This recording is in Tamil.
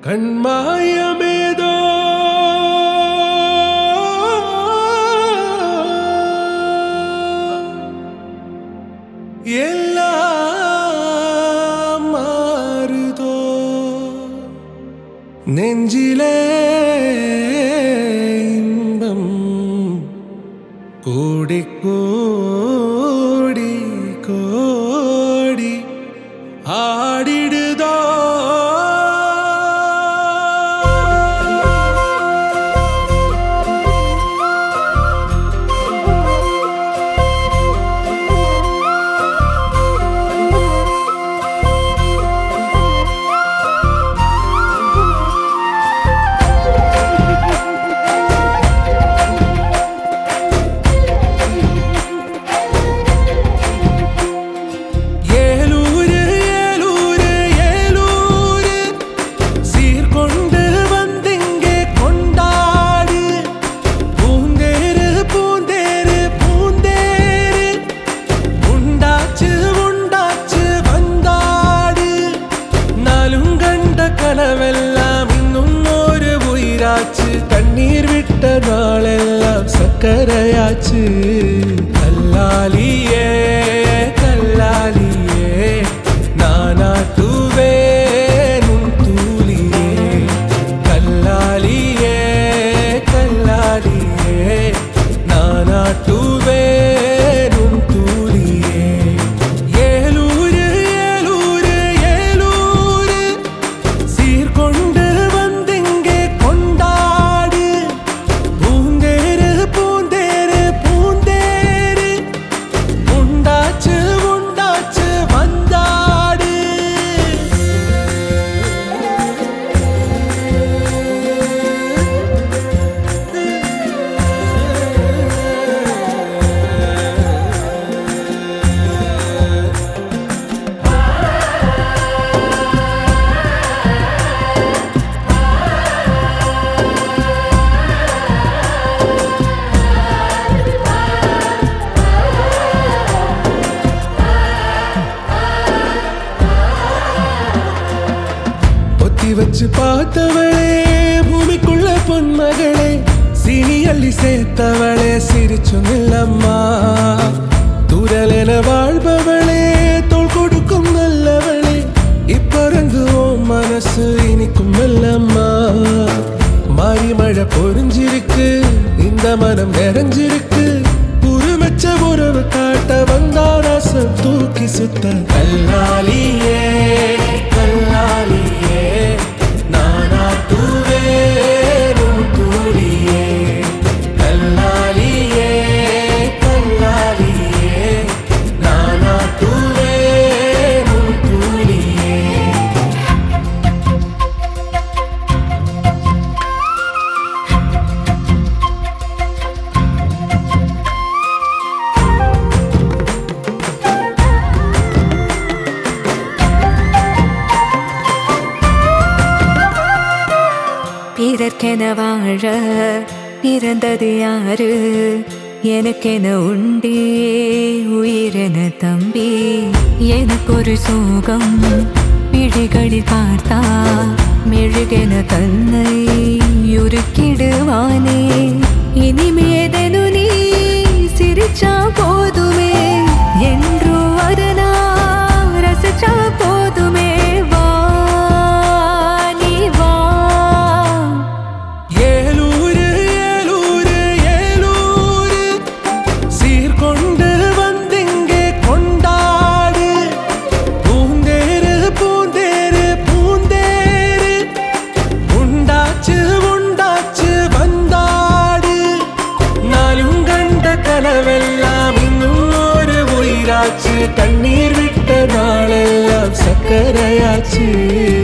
கண்மாயமேதோ எல்லாம் மாறுதோ நெஞ்சிலே இன்பம் கோடி கோடி கோடி ஆடிடுதோ ஏலூரு ஏலூரு ஏலூரு சீர்கொண்டு வந்திங்கே கொண்டாடு பூந்தேரு பூந்தேரு பூந்தேரு உண்டாச்சு உண்டாச்சு வந்தாடு நாளும் கண்ட கனவெல்லாம் இன்னும் ஒரு உயிராச்சு கண்ணீர் விட்ட நாளெல்லாம் சக்கரையாச்சு கல்லாலியே கல்லாலியே நானாட்டுவே நுண் தூளியே கல்லாலியே கல்லாலியே நானாட்டுவே நுண் தூளியே ஏலூரு ஏலூரு ஏலூரு சீர்கொண்டு வந்திங்கே கொண்டாடு பூந்தேரு பூந்தேரு பூந்தேரு உண்டாச்சு உண்டாச்சு வந்தாடு பொத்தி வச்சு பார்த்தவளே பூமிக்குள்ள பொன்மகளே சீனி அள்ளி சேர்த்தவளே சிரிச்சு நில்லம்மா தூரலென வாழ்பவளே தோள் கொடுக்கும் நல்லவளே இப்பறங்குவோம் மனசு இனிக்கும் மெல்லம்மா மாறி மழை பொறிஞ்சிருக்கு இந்த மனம் நிறைஞ்சிருக்கு உருமச்ச உறவு காட்ட வந்தா ரசம் தூக்கி சுத்த கல்லாலியே கல்லாலியே நானா தூவேரும் கூலியே கல்லாலியே கல்லாலியே நானா தூவேரும் கூலியே பிறர்க்கென வாழ பிறந்தது யாரு எனக்கென உண்டே உயிரென தம்பி எனக்கொரு சோகம் பிழைகளில் பார்த்தா மெழுகென தன்னை உருக்கிடுவானே இனிமேதனு நீ சிரிச்சா போதுமே என்று வரனா ரசிச்சா போதுமே வா நீ வா ஏலூரு ஏலூரு ஏலூரு சீர்கொண்டு வந்திங்கே கொண்டாடு பூந்தேரு பூந்தேரு பூந்தேரு உண்டாச்சு உண்டாச்சு வந்தாடு நாளும் கண்ட கனவெல்லாம் இன்னும் ஒரு உயிராச்சு கண்ணீர் விட்ட நாளெல்லாம் சக்கரையாச்சு